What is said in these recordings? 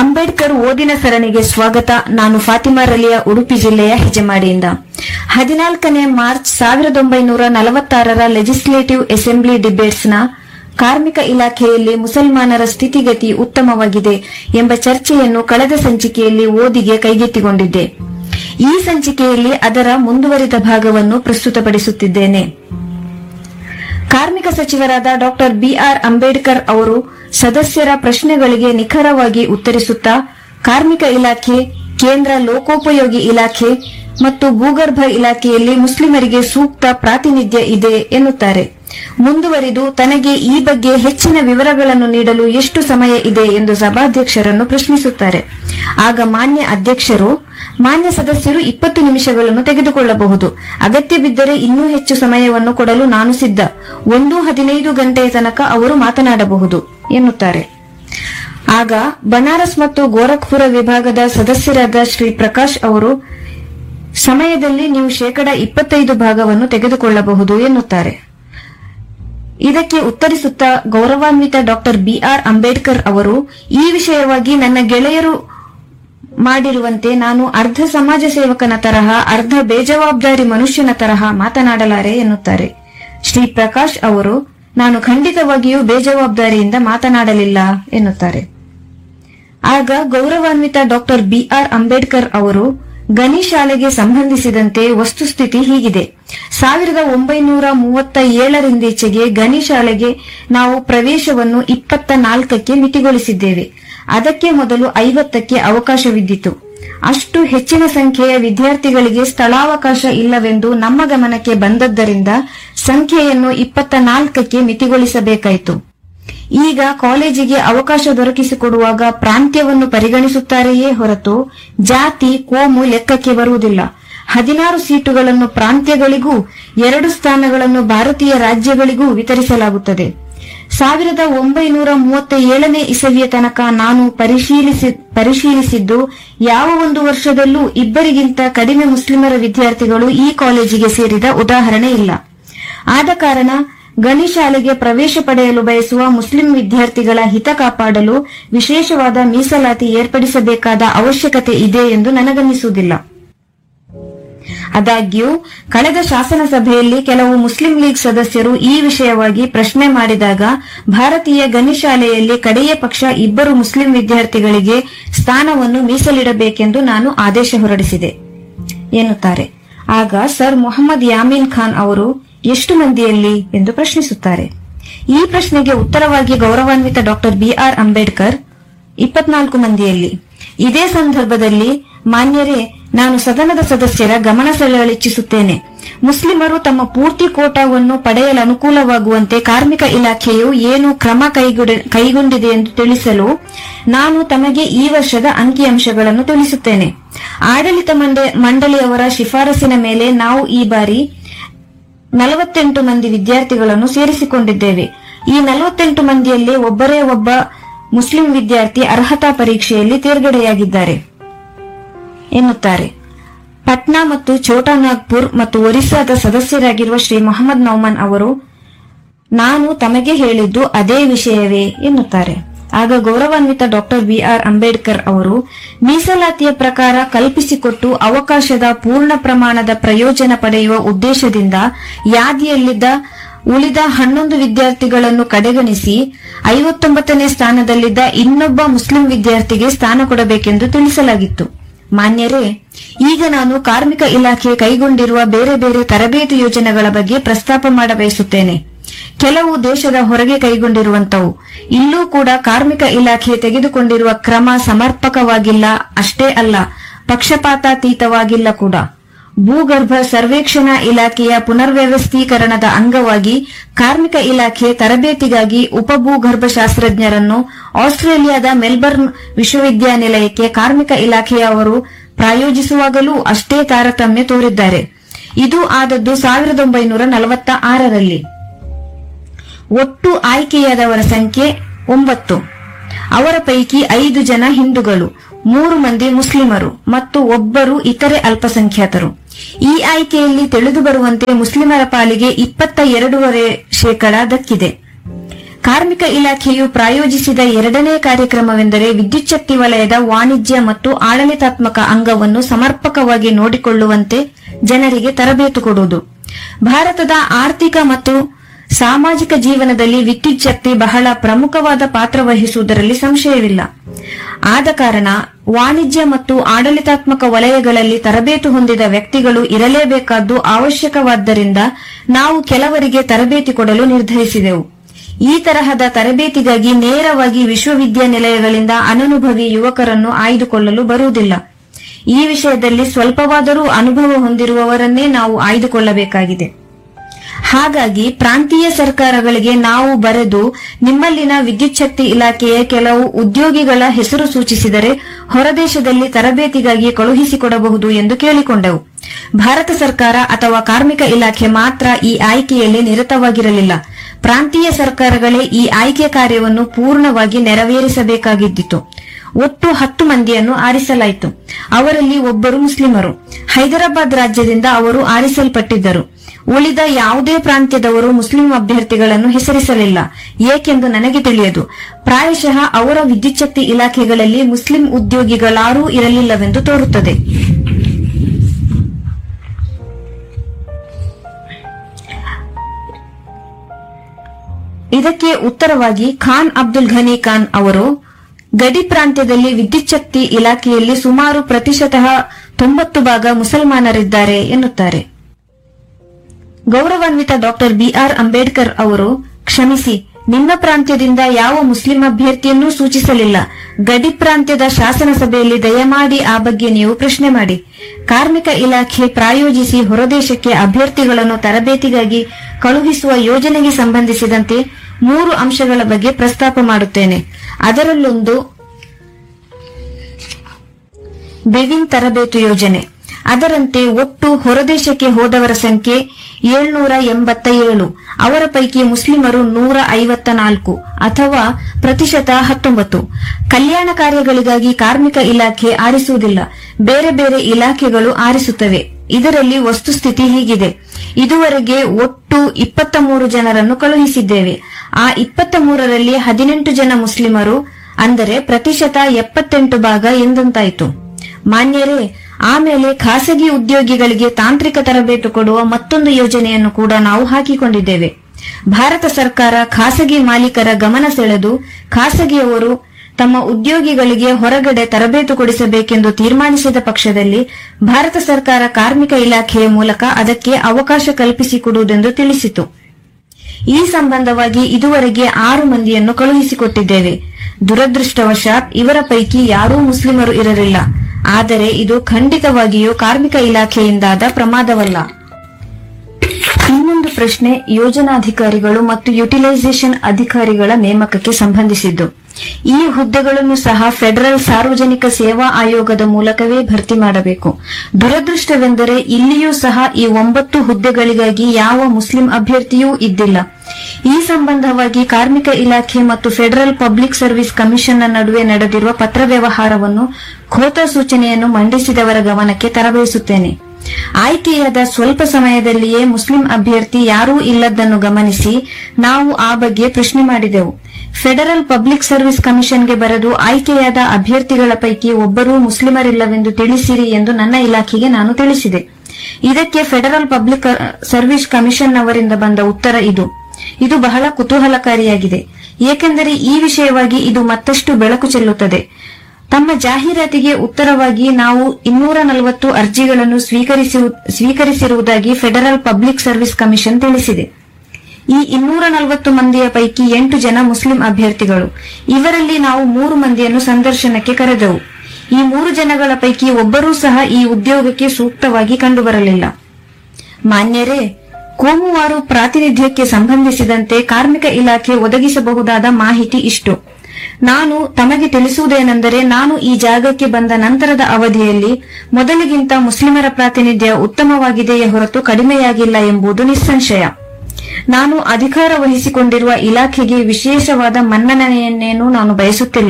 ಅಂಬೇಡ್ಕರ್ ಓದಿನ ಸರಣಿಗೆ ಸ್ವಾಗತ ನಾನು ಫಾತಿಮಾ ರಲಿಯಾ ಉಡುಪಿ ಜಿಲ್ಲೆಯ ಹೆಜಮಾಡಿಯಿಂದ ಹದಿನಾಲ್ಕನೇ ಮಾರ್ಚ್ ಸಾವಿರದ ಒಂಬೈನೂರ ನಲವತ್ತಾರರ ಲೆಜಿಸ್ಲೇಟಿವ್ ಅಸೆಂಬ್ಲಿ ಡಿಬೇಟ್ಸ್ನ ಕಾರ್ಮಿಕ ಇಲಾಖೆಯಲ್ಲಿ ಮುಸಲ್ಮಾನರ ಸ್ಥಿತಿಗತಿ ಉತ್ತಮವಾಗಿದೆ ಎಂಬ ಚರ್ಚೆಯನ್ನು ಕಳೆದ ಸಂಚಿಕೆಯಲ್ಲಿ ಓದಿಗೆ ಕೈಗೆತ್ತಿಕೊಂಡಿದ್ದೆ ಈ ಸಂಚಿಕೆಯಲ್ಲಿ ಅದರ ಮುಂದುವರಿದ ಭಾಗವನ್ನು ಪ್ರಸ್ತುತಪಡಿಸುತ್ತಿದ್ದೇನೆ ಕಾರ್ಮಿಕ ಸಚಿವರಾದ ಡಾಕ್ಟರ್ ಬಿಆರ್ ಅಂಬೇಡ್ಕರ್ ಅವರು ಸದಸ್ಯರ ಪ್ರಶ್ನೆಗಳಿಗೆ ನಿಖರವಾಗಿ ಉತ್ತರಿಸುತ್ತಾ ಕಾರ್ಮಿಕ ಇಲಾಖೆ ಕೇಂದ್ರ ಲೋಕೋಪಯೋಗಿ ಇಲಾಖೆ ಮತ್ತು ಭೂಗರ್ಭ ಇಲಾಖೆಯಲ್ಲಿ ಮುಸ್ಲಿಮರಿಗೆ ಸೂಕ್ತ ಪ್ರಾತಿನಿಧ್ಯ ಇದೆ ಎನ್ನುತ್ತಾರೆ ಮುಂದುವರಿದು ತನಗೆ ಈ ಬಗ್ಗೆ ಹೆಚ್ಚಿನ ವಿವರಗಳನ್ನು ನೀಡಲು ಎಷ್ಟು ಸಮಯ ಇದೆ ಎಂದು ಸಭಾಧ್ಯಕ್ಷರನ್ನು ಪ್ರಶ್ನಿಸುತ್ತಾರೆ ಆಗ ಮಾನ್ಯ ಅಧ್ಯಕ್ಷರು ಮಾನ್ಯ ಸದಸ್ಯರು ಇಪ್ಪತ್ತು ನಿಮಿಷಗಳನ್ನು ತೆಗೆದುಕೊಳ್ಳಬಹುದು ಅಗತ್ಯ ಬಿದ್ದರೆ ಇನ್ನೂ ಹೆಚ್ಚು ಸಮಯವನ್ನು ಕೊಡಲು ನಾನು ಸಿದ್ಧ ಒಂದು ಹದಿನೈದು ಗಂಟೆಯ ತನಕ ಅವರು ಮಾತನಾಡಬಹುದು ಎನ್ನುತ್ತಾರೆ ಆಗ ಬನಾರಸ್ ಮತ್ತು ಗೋರಖ್ಪುರ ವಿಭಾಗದ ಸದಸ್ಯರಾದ ಶ್ರೀ ಪ್ರಕಾಶ್ ಅವರು ಸಮಯದಲ್ಲಿ ನೀವು ಶೇಕಡ ಇಪ್ಪತ್ತೈದು ಭಾಗವನ್ನು ತೆಗೆದುಕೊಳ್ಳಬಹುದು ಎನ್ನುತ್ತಾರೆ ಇದಕ್ಕೆ ಉತ್ತರಿಸುತ್ತಾ ಗೌರವಾನ್ವಿತ ಡಾಕ್ಟರ್ ಬಿಆರ್ ಅಂಬೇಡ್ಕರ್ ಅವರು ಈ ವಿಷಯವಾಗಿ ನನ್ನ ಗೆಳೆಯರು ಮಾಡಿರುವಂತೆ ನಾನು ಅರ್ಧ ಸಮಾಜ ಸೇವಕನ ತರಹ ಅರ್ಧ ಬೇಜವಾಬ್ದಾರಿ ಮನುಷ್ಯನ ತರಹ ಮಾತನಾಡಲಾರೆ ಎನ್ನುತ್ತಾರೆ ಶ್ರೀ ಪ್ರಕಾಶ್ ಅವರು ನಾನು ಖಂಡಿತವಾಗಿಯೂ ಬೇಜವಾಬ್ದಾರಿಯಿಂದ ಮಾತನಾಡಲಿಲ್ಲ ಎನ್ನುತ್ತಾರೆ ಆಗ ಗೌರವಾನ್ವಿತ ಡಾಕ್ಟರ್ ಬಿಆರ್ ಅಂಬೇಡ್ಕರ್ ಅವರು ಗಣಿ ಶಾಲೆಗೆ ಸಂಬಂಧಿಸಿದಂತೆ ವಸ್ತುಸ್ಥಿತಿ ಹೀಗಿದೆ ಸಾವಿರದ ಒಂಬೈನೂರ ಮೂವತ್ತ ಏಳರಿಂದೀಚೆಗೆ ಗಣಿ ಶಾಲೆಗೆ ನಾವು ಪ್ರವೇಶವನ್ನು ಇಪ್ಪತ್ತ ನಾಲ್ಕಕ್ಕೆ ಮಿತಿಗೊಳಿಸಿದ್ದೇವೆ ಅದಕ್ಕೆ ಮೊದಲು ಐವತ್ತಕ್ಕೆ ಅವಕಾಶವಿದ್ದಿತು ಅಷ್ಟು ಹೆಚ್ಚಿನ ಸಂಖ್ಯೆಯ ವಿದ್ಯಾರ್ಥಿಗಳಿಗೆ ಸ್ಥಳಾವಕಾಶ ಇಲ್ಲವೆಂದು ನಮ್ಮ ಗಮನಕ್ಕೆ ಬಂದದ್ದರಿಂದ ಸಂಖ್ಯೆಯನ್ನು ಇಪ್ಪತ್ತ ನಾಲ್ಕಕ್ಕೆ ಮಿತಿಗೊಳಿಸಬೇಕಾಯಿತು ಈಗ ಕಾಲೇಜಿಗೆ ಅವಕಾಶ ದೊರಕಿಸಿಕೊಡುವಾಗ ಪ್ರಾಂತ್ಯವನ್ನು ಪರಿಗಣಿಸುತ್ತಾರೆಯೇ ಹೊರತು ಜಾತಿ ಕೋಮು ಲೆಕ್ಕಕ್ಕೆ ಬರುವುದಿಲ್ಲ ಹದಿನಾರು ಸೀಟುಗಳನ್ನು ಪ್ರಾಂತ್ಯಗಳಿಗೂ ಎರಡು ಸ್ಥಾನಗಳನ್ನು ಭಾರತೀಯ ರಾಜ್ಯಗಳಿಗೂ ವಿತರಿಸಲಾಗುತ್ತದೆ ಸಾವಿರದ ಒಂಬೈನೂರ ಮೂವತ್ತ ಏಳನೇ ಇಸವಿಯ ತನಕ ನಾನು ಪರಿಶೀಲಿಸಿ ಪರಿಶೀಲಿಸಿದ್ದು ಯಾವ ಒಂದು ವರ್ಷದಲ್ಲೂ ಇಬ್ಬರಿಗಿಂತ ಕಡಿಮೆ ಮುಸ್ಲಿಮರ ವಿದ್ಯಾರ್ಥಿಗಳು ಈ ಕಾಲೇಜಿಗೆ ಸೇರಿದ ಉದಾಹರಣೆ ಇಲ್ಲ ಆದ ಕಾರಣ ಗಣಿ ಶಾಲೆಗೆ ಪ್ರವೇಶ ಪಡೆಯಲು ಬಯಸುವ ಮುಸ್ಲಿಂ ವಿದ್ಯಾರ್ಥಿಗಳ ಹಿತ ಕಾಪಾಡಲು ವಿಶೇಷವಾದ ಮೀಸಲಾತಿ ಏರ್ಪಡಿಸಬೇಕಾದ ಅವಶ್ಯಕತೆ ಇದೆ ಎಂದು ನನಗನ್ನಿಸುವುದಿಲ್ಲ ಆದಾಗ್ಯೂ ಕಳೆದ ಶಾಸನ ಸಭೆಯಲ್ಲಿ ಕೆಲವು ಮುಸ್ಲಿಂ ಲೀಗ್ ಸದಸ್ಯರು ಈ ವಿಷಯವಾಗಿ ಪ್ರಶ್ನೆ ಮಾಡಿದಾಗ ಭಾರತೀಯ ಗಣಿ ಶಾಲೆಯಲ್ಲಿ ಕಡೆಯ ಪಕ್ಷ ಇಬ್ಬರು ಮುಸ್ಲಿಂ ವಿದ್ಯಾರ್ಥಿಗಳಿಗೆ ಸ್ಥಾನವನ್ನು ಮೀಸಲಿಡಬೇಕೆಂದು ನಾನು ಆದೇಶ ಹೊರಡಿಸಿದೆ ಎನ್ನುತ್ತಾರೆ ಆಗ ಸರ್ ಮೊಹಮ್ಮದ್ ಯಾಮೀನ್ ಖಾನ್ ಅವರು ಎಷ್ಟು ಮಂದಿಯಲ್ಲಿ ಎಂದು ಪ್ರಶ್ನಿಸುತ್ತಾರೆ ಈ ಪ್ರಶ್ನೆಗೆ ಉತ್ತರವಾಗಿ ಗೌರವಾನ್ವಿತ ಡಾಕ್ಟರ್ ಬಿಆರ್ ಅಂಬೇಡ್ಕರ್ ಇಪ್ಪತ್ನಾಲ್ಕು ಮಂದಿಯಲ್ಲಿ ಇದೇ ಸಂದರ್ಭದಲ್ಲಿ ಮಾನ್ಯರೇ ನಾನು ಸದನದ ಸದಸ್ಯರ ಗಮನ ಸೆಳೆಯಲಿಚ್ಛಿಸುತ್ತೇನೆ ಮುಸ್ಲಿಮರು ತಮ್ಮ ಪೂರ್ತಿ ಕೋಟಾವನ್ನು ಪಡೆಯಲು ಅನುಕೂಲವಾಗುವಂತೆ ಕಾರ್ಮಿಕ ಇಲಾಖೆಯು ಏನು ಕ್ರಮ ಕೈಗೊಡ- ಕೈಗೊಂಡಿದೆ ಎಂದು ತಿಳಿಸಲು ನಾನು ತಮಗೆ ಈ ವರ್ಷದ ಅಂಕಿಅಂಶಗಳನ್ನು ತಿಳಿಸುತ್ತೇನೆ ಆಡಳಿತ ಮಂಡ- ಮಂಡಳಿಯವರ ಶಿಫಾರಸಿನ ಮೇಲೆ ನಾವು ಈ ಬಾರಿ ನಲವತ್ತೆಂಟು ಮಂದಿ ವಿದ್ಯಾರ್ಥಿಗಳನ್ನು ಸೇರಿಸಿಕೊಂಡಿದ್ದೇವೆ ಈ ನಲವತ್ತೆಂಟು ಮಂದಿಯಲ್ಲಿ ಒಬ್ಬರೇ ಒಬ್ಬ ಮುಸ್ಲಿಂ ವಿದ್ಯಾರ್ಥಿ ಅರ್ಹತಾ ಪರೀಕ್ಷೆಯಲ್ಲಿ ತೇರ್ಗಡೆಯಾಗಿದ್ದಾರೆ ಎನ್ನುತ್ತಾರೆ ಪಟ್ನಾ ಮತ್ತು ಛೋಟಾ ನಾಗ್ಪುರ್ ಮತ್ತು ಒರಿಸ್ಸಾದ ಸದಸ್ಯರಾಗಿರುವ ಶ್ರೀ ಮೊಹಮ್ಮದ್ ನೌಮನ್ ಅವರು ನಾನು ತಮಗೆ ಹೇಳಿದ್ದು ಅದೇ ವಿಷಯವೇ ಎನ್ನುತ್ತಾರೆ ಆಗ ಗೌರವಾನ್ವಿತ ಡಾಕ್ಟರ್ ಬಿಆರ್ ಅಂಬೇಡ್ಕರ್ ಅವರು ಮೀಸಲಾತಿಯ ಪ್ರಕಾರ ಕಲ್ಪಿಸಿಕೊಟ್ಟು ಅವಕಾಶದ ಪೂರ್ಣ ಪ್ರಮಾಣದ ಪ್ರಯೋಜನ ಪಡೆಯುವ ಉದ್ದೇಶದಿಂದ ಯಾದಿಯಲ್ಲಿದ್ದ ಉಳಿದ ಹನ್ನೊಂದು ವಿದ್ಯಾರ್ಥಿಗಳನ್ನು ಕಡೆಗಣಿಸಿ ಐವತ್ತೊಂಬತ್ತನೇ ಸ್ಥಾನದಲ್ಲಿದ್ದ ಇನ್ನೊಬ್ಬ ಮುಸ್ಲಿಂ ವಿದ್ಯಾರ್ಥಿಗೆ ಸ್ಥಾನ ಕೊಡಬೇಕೆಂದು ತಿಳಿಸಲಾಗಿತ್ತು ಮಾನ್ಯರೇ ಈಗ ನಾನು ಕಾರ್ಮಿಕ ಇಲಾಖೆ ಕೈಗೊಂಡಿರುವ ಬೇರೆ ಬೇರೆ ತರಬೇತಿ ಯೋಜನೆಗಳ ಬಗ್ಗೆ ಪ್ರಸ್ತಾಪ ಮಾಡಬಯಸುತ್ತೇನೆ ಕೆಲವು ದೇಶದ ಹೊರಗೆ ಕೈಗೊಂಡಿರುವಂತವು ಇಲ್ಲೂ ಕೂಡ ಕಾರ್ಮಿಕ ಇಲಾಖೆ ತೆಗೆದುಕೊಂಡಿರುವ ಕ್ರಮ ಸಮರ್ಪಕವಾಗಿಲ್ಲ ಅಷ್ಟೇ ಅಲ್ಲ ಪಕ್ಷಪಾತಾತೀತವಾಗಿಲ್ಲ ಕೂಡ ಭೂಗರ್ಭ ಸರ್ವೇಕ್ಷಣಾ ಇಲಾಖೆಯ ಪುನರ್ವ್ಯವಸ್ಥೀಕರಣದ ಅಂಗವಾಗಿ ಕಾರ್ಮಿಕ ಇಲಾಖೆ ತರಬೇತಿಗಾಗಿ ಉಪಭೂಗರ್ಭ ಶಾಸ್ತ್ರಜ್ಞರನ್ನು ಆಸ್ಟ್ರೇಲಿಯಾದ ಮೆಲ್ಬರ್ನ್ ವಿಶ್ವವಿದ್ಯಾನಿಲಯಕ್ಕೆ ಕಾರ್ಮಿಕ ಇಲಾಖೆಯವರು ಪ್ರಾಯೋಜಿಸುವಾಗಲೂ ಅಷ್ಟೇ ತಾರತಮ್ಯ ತೋರಿದ್ದಾರೆ ಇದು ಆದದ್ದು ಸಾವಿರದ ಒಂಬೈನೂರ ನಲವತ್ತ ಆರರಲ್ಲಿ ಒಟ್ಟು ಆಯ್ಕೆಯಾದವರ ಸಂಖ್ಯೆ ಒಂಬತ್ತು ಅವರ ಪೈಕಿ ಐದು ಜನ ಹಿಂದೂಗಳು ಮೂರು ಮಂದಿ ಮುಸ್ಲಿಮರು ಮತ್ತು ಒಬ್ಬರು ಇತರೆ ಅಲ್ಪಸಂಖ್ಯಾತರು ಈ ಆಯ್ಕೆಯಲ್ಲಿ ತಿಳಿದು ಬರುವಂತೆ ಮುಸ್ಲಿಮರ ಪಾಲಿಗೆ ಇಪ್ಪತ್ತ ಎರಡೂವರೆ ಶೇಕಡ ದಕ್ಕಿದೆ ಕಾರ್ಮಿಕ ಇಲಾಖೆಯು ಪ್ರಾಯೋಜಿಸಿದ ಎರಡನೇ ಕಾರ್ಯಕ್ರಮವೆಂದರೆ ವಿದ್ಯುಚ್ಛಕ್ತಿ ವಲಯದ ವಾಣಿಜ್ಯ ಮತ್ತು ಆಡಳಿತಾತ್ಮಕ ಅಂಗವನ್ನು ಸಮರ್ಪಕವಾಗಿ ನೋಡಿಕೊಳ್ಳುವಂತೆ ಜನರಿಗೆ ತರಬೇತು ಕೊಡುವುದು ಭಾರತದ ಆರ್ಥಿಕ ಮತ್ತು ಸಾಮಾಜಿಕ ಜೀವನದಲ್ಲಿ ವಿದ್ಯುತ್ ಶಕ್ತಿ ಬಹಳ ಪ್ರಮುಖವಾದ ಪಾತ್ರ ವಹಿಸುವುದರಲ್ಲಿ ಸಂಶಯವಿಲ್ಲ ಆದ ಕಾರಣ ವಾಣಿಜ್ಯ ಮತ್ತು ಆಡಳಿತಾತ್ಮಕ ವಲಯಗಳಲ್ಲಿ ತರಬೇತು ಹೊಂದಿದ ವ್ಯಕ್ತಿಗಳು ಇರಲೇಬೇಕಾದ್ದು ಅವಶ್ಯಕವಾದ್ದರಿಂದ ನಾವು ಕೆಲವರಿಗೆ ತರಬೇತಿ ಕೊಡಲು ನಿರ್ಧರಿಸಿದೆವು ಈ ತರಹದ ತರಬೇತಿಗಾಗಿ ನೇರವಾಗಿ ವಿಶ್ವವಿದ್ಯಾನಿಲಯಗಳಿಂದ ಅನನುಭವಿ ಯುವಕರನ್ನು ಆಯ್ದುಕೊಳ್ಳಲು ಬರುವುದಿಲ್ಲ ಈ ವಿಷಯದಲ್ಲಿ ಸ್ವಲ್ಪವಾದರೂ ಅನುಭವ ಹೊಂದಿರುವವರನ್ನೇ ನಾವು ಆಯ್ದುಕೊಳ್ಳಬೇಕಾಗಿದೆ ಹಾಗಾಗಿ ಪ್ರಾಂತೀಯ ಸರ್ಕಾರಗಳಿಗೆ ನಾವು ಬರೆದು ನಿಮ್ಮಲ್ಲಿನ ವಿದ್ಯುತ್ ಶಕ್ತಿ ಇಲಾಖೆಯ ಕೆಲವು ಉದ್ಯೋಗಿಗಳ ಹೆಸರು ಸೂಚಿಸಿದರೆ ಹೊರದೇಶದಲ್ಲಿ ತರಬೇತಿಗಾಗಿ ಕಳುಹಿಸಿಕೊಡಬಹುದು ಎಂದು ಕೇಳಿಕೊಂಡೆವು ಭಾರತ ಸರ್ಕಾರ ಅಥವಾ ಕಾರ್ಮಿಕ ಇಲಾಖೆ ಮಾತ್ರ ಈ ಆಯ್ಕೆಯಲ್ಲಿ ನಿರತವಾಗಿರಲಿಲ್ಲ ಪ್ರಾಂತೀಯ ಸರ್ಕಾರಗಳೇ ಈ ಆಯ್ಕೆ ಕಾರ್ಯವನ್ನು ಪೂರ್ಣವಾಗಿ ನೆರವೇರಿಸಬೇಕಾಗಿದ್ದಿತು ಒಟ್ಟು ಹತ್ತು ಮಂದಿಯನ್ನು ಆರಿಸಲಾಯಿತು ಅವರಲ್ಲಿ ಒಬ್ಬರು ಮುಸ್ಲಿಮರು ಹೈದರಾಬಾದ್ ರಾಜ್ಯದಿಂದ ಅವರು ಆರಿಸಲ್ಪಟ್ಟಿದ್ದರು ಉಳಿದ ಯಾವುದೇ ಪ್ರಾಂತ್ಯದವರು ಮುಸ್ಲಿಂ ಅಭ್ಯರ್ಥಿಗಳನ್ನು ಹೆಸರಿಸಲಿಲ್ಲ ಏಕೆಂದು ನನಗೆ ತಿಳಿಯದು ಪ್ರಾಯಶಃ ಅವರ ವಿದ್ಯುಚ್ಛಕ್ತಿ ಇಲಾಖೆಗಳಲ್ಲಿ ಮುಸ್ಲಿಂ ಉದ್ಯೋಗಿಗಳಾರೂ ಇರಲಿಲ್ಲವೆಂದು ತೋರುತ್ತದೆ ಇದಕ್ಕೆ ಉತ್ತರವಾಗಿ ಖಾನ್ ಅಬ್ದುಲ್ ಘನಿ ಖಾನ್ ಅವರು ಗಡಿ ಪ್ರಾಂತ್ಯದಲ್ಲಿ ವಿದ್ಯುಚ್ಛಕ್ತಿ ಇಲಾಖೆಯಲ್ಲಿ ಸುಮಾರು ಪ್ರತಿಶತ ತೊಂಬತ್ತು ಭಾಗ ಮುಸಲ್ಮಾನರಿದ್ದಾರೆ ಎನ್ನುತ್ತಾರೆ ಗೌರವಾನ್ವಿತ ಡಾಕ್ಟರ್ ಬಿಆರ್ ಅಂಬೇಡ್ಕರ್ ಅವರು ಕ್ಷಮಿಸಿ ನಿಮ್ಮ ಪ್ರಾಂತ್ಯದಿಂದ ಯಾವ ಮುಸ್ಲಿಂ ಅಭ್ಯರ್ಥಿಯನ್ನೂ ಸೂಚಿಸಲಿಲ್ಲ ಗಡಿ ಪ್ರಾಂತ್ಯದ ಶಾಸನಸಭೆಯಲ್ಲಿ ದಯಮಾಡಿ ಆ ಬಗ್ಗೆ ನೀವು ಪ್ರಶ್ನೆ ಮಾಡಿ ಕಾರ್ಮಿಕ ಇಲಾಖೆ ಪ್ರಾಯೋಜಿಸಿ ಹೊರದೇಶಕ್ಕೆ ಅಭ್ಯರ್ಥಿಗಳನ್ನು ತರಬೇತಿಗಾಗಿ ಕಳುಹಿಸುವ ಯೋಜನೆಗೆ ಸಂಬಂಧಿಸಿದಂತೆ ಮೂರು ಅಂಶಗಳ ಬಗ್ಗೆ ಪ್ರಸ್ತಾಪ ಮಾಡುತ್ತೇನೆ ಅದರಲ್ಲೊಂದು ಬೆವಿನ್ ತರಬೇತು ಯೋಜನೆ ಅದರಂತೆ ಒಟ್ಟು ಹೊರದೇಶಕ್ಕೆ ಹೋದವರ ಸಂಖ್ಯೆ ಏಳ್ನೂರ ಎಂಬತ್ತ ಏಳು ಅವರ ಪೈಕಿ ಮುಸ್ಲಿಮರು ನೂರ ಐವತ್ತ ನಾಲ್ಕು ಅಥವಾ ಪ್ರತಿಶತ ಹತ್ತೊಂಬತ್ತು ಕಲ್ಯಾಣ ಕಾರ್ಯಗಳಿಗಾಗಿ ಕಾರ್ಮಿಕ ಇಲಾಖೆ ಆರಿಸುವುದಿಲ್ಲ ಬೇರೆ ಬೇರೆ ಇಲಾಖೆಗಳು ಆರಿಸುತ್ತವೆ ಇದರಲ್ಲಿ ವಸ್ತುಸ್ಥಿತಿ ಹೀಗಿದೆ ಇದುವರೆಗೆ ಒಟ್ಟು ಇಪ್ಪತ್ತ ಮೂರು ಜನರನ್ನು ಕಳುಹಿಸಿದ್ದೇವೆ ಆ ಇಪ್ಪತ್ತ ಮೂರರಲ್ಲಿ ಹದಿನೆಂಟು ಜನ ಮುಸ್ಲಿಮರು ಅಂದರೆ ಪ್ರತಿಶತ ಎಪ್ಪತ್ತೆಂಟು ಭಾಗ ಎಂದಂತಾಯಿತು ಮಾನ್ಯರೇ ಆಮೇಲೆ ಖಾಸಗಿ ಉದ್ಯೋಗಿಗಳಿಗೆ ತಾಂತ್ರಿಕ ತರಬೇತು ಕೊಡುವ ಮತ್ತೊಂದು ಯೋಜನೆಯನ್ನು ಕೂಡ ನಾವು ಹಾಕಿಕೊಂಡಿದ್ದೇವೆ ಭಾರತ ಸರ್ಕಾರ ಖಾಸಗಿ ಮಾಲೀಕರ ಗಮನ ಸೆಳೆದು ಖಾಸಗಿಯವರು ತಮ್ಮ ಉದ್ಯೋಗಿಗಳಿಗೆ ಹೊರಗಡೆ ತರಬೇತು ಕೊಡಿಸಬೇಕೆಂದು ತೀರ್ಮಾನಿಸಿದ ಪಕ್ಷದಲ್ಲಿ ಭಾರತ ಸರ್ಕಾರ ಕಾರ್ಮಿಕ ಇಲಾಖೆಯ ಮೂಲಕ ಅದಕ್ಕೆ ಅವಕಾಶ ಕಲ್ಪಿಸಿಕೊಡುವುದೆಂದು ತಿಳಿಸಿತು ಈ ಸಂಬಂಧವಾಗಿ ಇದುವರೆಗೆ ಆರು ಮಂದಿಯನ್ನು ಕಳುಹಿಸಿಕೊಟ್ಟಿದ್ದೇವೆ ದುರದೃಷ್ಟವಶಾತ್ ಇವರ ಪೈಕಿ ಯಾರೂ ಮುಸ್ಲಿಮರು ಇರಲಿಲ್ಲ ಆದರೆ ಇದು ಖಂಡಿತವಾಗಿಯೂ ಕಾರ್ಮಿಕ ಇಲಾಖೆಯಿಂದಾದ ಪ್ರಮಾದವಲ್ಲ ಇನ್ನೊಂದು ಪ್ರಶ್ನೆ ಯೋಜನಾಧಿಕಾರಿಗಳು ಮತ್ತು ಯುಟಿಲೈಸೇಷನ್ ಅಧಿಕಾರಿಗಳ ನೇಮಕಕ್ಕೆ ಸಂಬಂಧಿಸಿದ್ದು ಈ ಹುದ್ದೆಗಳನ್ನು ಸಹ ಫೆಡರಲ್ ಸಾರ್ವಜನಿಕ ಸೇವಾ ಆಯೋಗದ ಮೂಲಕವೇ ಭರ್ತಿ ಮಾಡಬೇಕು ದುರದೃಷ್ಟವೆಂದರೆ ಇಲ್ಲಿಯೂ ಸಹ ಈ ಒಂಬತ್ತು ಹುದ್ದೆಗಳಿಗಾಗಿ ಯಾವ ಮುಸ್ಲಿಂ ಅಭ್ಯರ್ಥಿಯೂ ಇದ್ದಿಲ್ಲ ಈ ಸಂಬಂಧವಾಗಿ ಕಾರ್ಮಿಕ ಇಲಾಖೆ ಮತ್ತು ಫೆಡರಲ್ ಪಬ್ಲಿಕ್ ಸರ್ವಿಸ್ ಕಮಿಷನ್ನ ನಡುವೆ ನಡೆದಿರುವ ಪತ್ರ ವ್ಯವಹಾರವನ್ನು ಖೋತಾ ಸೂಚನೆಯನ್ನು ಮಂಡಿಸಿದವರ ಗಮನಕ್ಕೆ ತರಬಯಸುತ್ತೇನೆ ಆಯ್ಕೆಯಾದ ಸ್ವಲ್ಪ ಸಮಯದಲ್ಲಿಯೇ ಮುಸ್ಲಿಂ ಅಭ್ಯರ್ಥಿ ಯಾರೂ ಇಲ್ಲದನ್ನು ಗಮನಿಸಿ ನಾವು ಆ ಬಗ್ಗೆ ಪ್ರಶ್ನೆ ಮಾಡಿದೆವು ಫೆಡರಲ್ ಪಬ್ಲಿಕ್ ಸರ್ವಿಸ್ ಕಮಿಷನ್ಗೆ ಬರೆದು ಆಯ್ಕೆಯಾದ ಅಭ್ಯರ್ಥಿಗಳ ಪೈಕಿ ಒಬ್ಬರೂ ಮುಸ್ಲಿಮರಿಲ್ಲವೆಂದು ತಿಳಿಸಿರಿ ಎಂದು ನನ್ನ ಇಲಾಖೆಗೆ ನಾನು ತಿಳಿಸಿದೆ ಇದಕ್ಕೆ ಫೆಡರಲ್ ಪಬ್ಲಿಕ್ ಸರ್ವಿಸ್ ಕಮಿಷನ್ ಅವರಿಂದ ಬಂದ ಉತ್ತರ ಇದು ಇದು ಬಹಳ ಕುತೂಹಲಕಾರಿಯಾಗಿದೆ ಏಕೆಂದರೆ ಈ ವಿಷಯವಾಗಿ ಇದು ಮತ್ತಷ್ಟು ಬೆಳಕು ಚೆಲ್ಲುತ್ತದೆ ತಮ್ಮ ಜಾಹೀರಾತಿಗೆ ಉತ್ತರವಾಗಿ ನಾವು ಇನ್ನೂರ ನಲವತ್ತು ಅರ್ಜಿಗಳನ್ನು ಸ್ವೀಕರಿಸಿರು- ಸ್ವೀಕರಿಸಿರುವುದಾಗಿ ಫೆಡರಲ್ ಪಬ್ಲಿಕ್ ಸರ್ವಿಸ್ ಕಮಿಷನ್ ತಿಳಿಸಿದೆ ಈ ಇನ್ನೂರ ನಲವತ್ತು ಮಂದಿಯ ಪೈಕಿ ಎಂಟು ಜನ ಮುಸ್ಲಿಂ ಅಭ್ಯರ್ಥಿಗಳು ಇವರಲ್ಲಿ ನಾವು ಮೂರು ಮಂದಿಯನ್ನು ಸಂದರ್ಶನಕ್ಕೆ ಕರೆದೆವು ಈ ಮೂರು ಜನಗಳ ಪೈಕಿ ಒಬ್ಬರೂ ಸಹ ಈ ಉದ್ಯೋಗಕ್ಕೆ ಸೂಕ್ತವಾಗಿ ಕಂಡುಬರಲಿಲ್ಲ ಮಾನ್ಯರೇ ಕೋಮುವಾರು ಪ್ರಾತಿನಿಧ್ಯಕ್ಕೆ ಸಂಬಂಧಿಸಿದಂತೆ ಕಾರ್ಮಿಕ ಇಲಾಖೆ ಒದಗಿಸಬಹುದಾದ ಮಾಹಿತಿ ಇಷ್ಟು ನಾನು ತಮಗೆ ತಿಳಿಸುವುದೇನೆಂದರೆ ನಾನು ಈ ಜಾಗಕ್ಕೆ ಬಂದ ನಂತರದ ಅವಧಿಯಲ್ಲಿ ಮೊದಲಿಗಿಂತ ಮುಸ್ಲಿಮರ ಪ್ರಾತಿನಿಧ್ಯ ಉತ್ತಮವಾಗಿದೆಯೇ ಹೊರತು ಕಡಿಮೆಯಾಗಿಲ್ಲ ಎಂಬುದು ನಿಸ್ಸಂಶಯ ನಾನು ಅಧಿಕಾರ ವಹಿಸಿಕೊಂಡಿರುವ ಇಲಾಖೆಗೆ ವಿಶೇಷವಾದ ಮನ್ನಣೆಯನ್ನೇನೂ ನಾನು ಬಯಸುತ್ತಿಲ್ಲ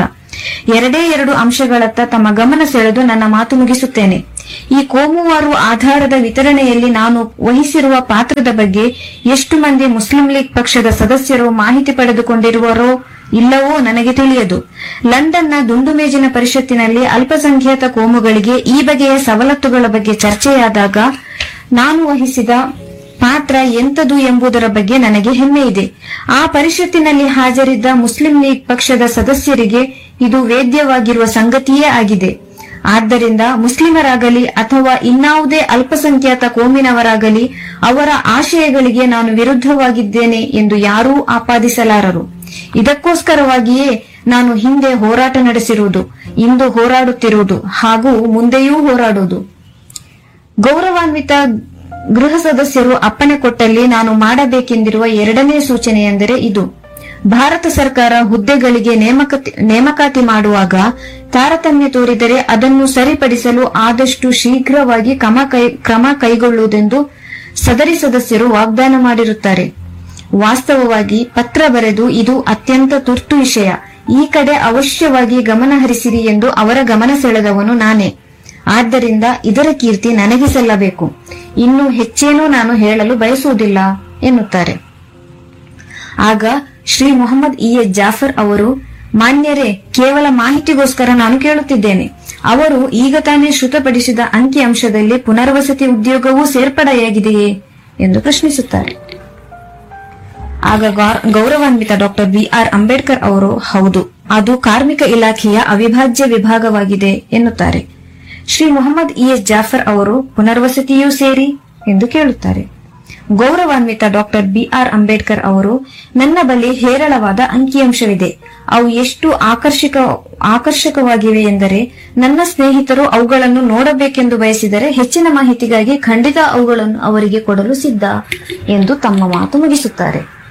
ಎರಡೇ ಎರಡು ಅಂಶಗಳತ್ತ ತಮ್ಮ ಗಮನ ಸೆಳೆದು ನನ್ನ ಮಾತು ಮುಗಿಸುತ್ತೇನೆ ಈ ಕೋಮುವಾರು ಆಧಾರದ ವಿತರಣೆಯಲ್ಲಿ ನಾನು ವಹಿಸಿರುವ ಪಾತ್ರದ ಬಗ್ಗೆ ಎಷ್ಟು ಮಂದಿ ಮುಸ್ಲಿಂ ಲೀಗ್ ಪಕ್ಷದ ಸದಸ್ಯರು ಮಾಹಿತಿ ಪಡೆದುಕೊಂಡಿರುವರೋ ಇಲ್ಲವೋ ನನಗೆ ತಿಳಿಯದು ಲಂಡನ್ನ ದುಂಡುಮೇಜಿನ ಪರಿಷತ್ತಿನಲ್ಲಿ ಅಲ್ಪಸಂಖ್ಯಾತ ಕೋಮುಗಳಿಗೆ ಈ ಬಗೆಯ ಸವಲತ್ತುಗಳ ಬಗ್ಗೆ ಚರ್ಚೆಯಾದಾಗ ನಾನು ವಹಿಸಿದ ಪಾತ್ರ ಎಂತದು ಎಂಬುದರ ಬಗ್ಗೆ ನನಗೆ ಹೆಮ್ಮೆ ಇದೆ ಆ ಪರಿಷತ್ತಿನಲ್ಲಿ ಹಾಜರಿದ್ದ ಮುಸ್ಲಿಂ ಲೀಗ್ ಪಕ್ಷದ ಸದಸ್ಯರಿಗೆ ಇದು ವೇದ್ಯವಾಗಿರುವ ಸಂಗತಿಯೇ ಆಗಿದೆ ಆದ್ದರಿಂದ ಮುಸ್ಲಿಮರಾಗಲಿ ಅಥವಾ ಇನ್ನಾವುದೇ ಅಲ್ಪಸಂಖ್ಯಾತ ಕೋಮಿನವರಾಗಲಿ ಅವರ ಆಶಯಗಳಿಗೆ ನಾನು ವಿರುದ್ಧವಾಗಿದ್ದೇನೆ ಎಂದು ಯಾರೂ ಆಪಾದಿಸಲಾರರು ಇದಕ್ಕೋಸ್ಕರವಾಗಿಯೇ ನಾನು ಹಿಂದೆ ಹೋರಾಟ ನಡೆಸಿರುವುದು ಇಂದು ಹೋರಾಡುತ್ತಿರುವುದು ಹಾಗೂ ಮುಂದೆಯೂ ಹೋರಾಡುವುದು ಗೌರವಾನ್ವಿತ ಗೃಹ ಸದಸ್ಯರು ಅಪ್ಪಣೆ ಕೊಟ್ಟಲ್ಲಿ ನಾನು ಮಾಡಬೇಕೆಂದಿರುವ ಎರಡನೇ ಸೂಚನೆ ಎಂದರೆ ಇದು ಭಾರತ ಸರ್ಕಾರ ಹುದ್ದೆಗಳಿಗೆ ನೇಮಕತಿ- ನೇಮಕಾತಿ ಮಾಡುವಾಗ ತಾರತಮ್ಯ ತೋರಿದರೆ ಅದನ್ನು ಸರಿಪಡಿಸಲು ಆದಷ್ಟು ಶೀಘ್ರವಾಗಿ ಕ್ರಮ ಕೈ ಕ್ರಮ ಕೈಗೊಳ್ಳುವುದೆಂದು ಸದರಿ ಸದಸ್ಯರು ವಾಗ್ದಾನ ಮಾಡಿರುತ್ತಾರೆ ವಾಸ್ತವವಾಗಿ ಪತ್ರ ಬರೆದು ಇದು ಅತ್ಯಂತ ತುರ್ತು ವಿಷಯ ಈ ಕಡೆ ಅವಶ್ಯವಾಗಿ ಗಮನ ಹರಿಸಿರಿ ಎಂದು ಅವರ ಗಮನ ಸೆಳೆದವನು ನಾನೇ ಆದ್ದರಿಂದ ಇದರ ಕೀರ್ತಿ ನನಗೆ ಸಲ್ಲಬೇಕು ಇನ್ನು ಹೆಚ್ಚೇನೂ ನಾನು ಹೇಳಲು ಬಯಸುವುದಿಲ್ಲ ಎನ್ನುತ್ತಾರೆ ಆಗ ಶ್ರೀ ಮೊಹಮ್ಮದ್ ಇ ಎ ಜಾಫರ್ ಅವರು ಮಾನ್ಯರೇ ಕೇವಲ ಮಾಹಿತಿಗೋಸ್ಕರ ನಾನು ಕೇಳುತ್ತಿದ್ದೇನೆ ಅವರು ಈಗ ತಾನೇ ಶ್ರುತಪಡಿಸಿದ ಅಂಕಿ ಅಂಶದಲ್ಲಿ ಪುನರ್ವಸತಿ ಉದ್ಯೋಗವೂ ಸೇರ್ಪಡೆಯಾಗಿದೆಯೇ ಎಂದು ಪ್ರಶ್ನಿಸುತ್ತಾರೆ ಆಗ ಗೌ- ಗೌರವಾನ್ವಿತ ಡಾಕ್ಟರ್ ಬಿ ಆರ್ ಅಂಬೇಡ್ಕರ್ ಅವರು ಹೌದು ಅದು ಕಾರ್ಮಿಕ ಇಲಾಖೆಯ ಅವಿಭಾಜ್ಯ ವಿಭಾಗವಾಗಿದೆ ಎನ್ನುತ್ತಾರೆ ಶ್ರೀ ಮೊಹಮ್ಮದ್ ಇ ಎಸ್ ಜಾಫರ್ ಅವರು ಪುನರ್ವಸತಿಯೂ ಸೇರಿ ಎಂದು ಕೇಳುತ್ತಾರೆ ಗೌರವಾನ್ವಿತ ಡಾಕ್ಟರ್ ಬಿ ಆರ್ ಅಂಬೇಡ್ಕರ್ ಅವರು ನನ್ನ ಬಳಿ ಹೇರಳವಾದ ಅಂಕಿಅಂಶವಿದೆ ಅವು ಎಷ್ಟು ಆಕರ್ಷಕ ಆಕರ್ಷಕವಾಗಿವೆ ಎಂದರೆ ನನ್ನ ಸ್ನೇಹಿತರು ಅವುಗಳನ್ನು ನೋಡಬೇಕೆಂದು ಬಯಸಿದರೆ ಹೆಚ್ಚಿನ ಮಾಹಿತಿಗಾಗಿ ಖಂಡಿತ ಅವುಗಳನ್ನು ಅವರಿಗೆ ಕೊಡಲು ಸಿದ್ಧ ಎಂದು ತಮ್ಮ ಮಾತು ಮುಗಿಸುತ್ತಾರೆ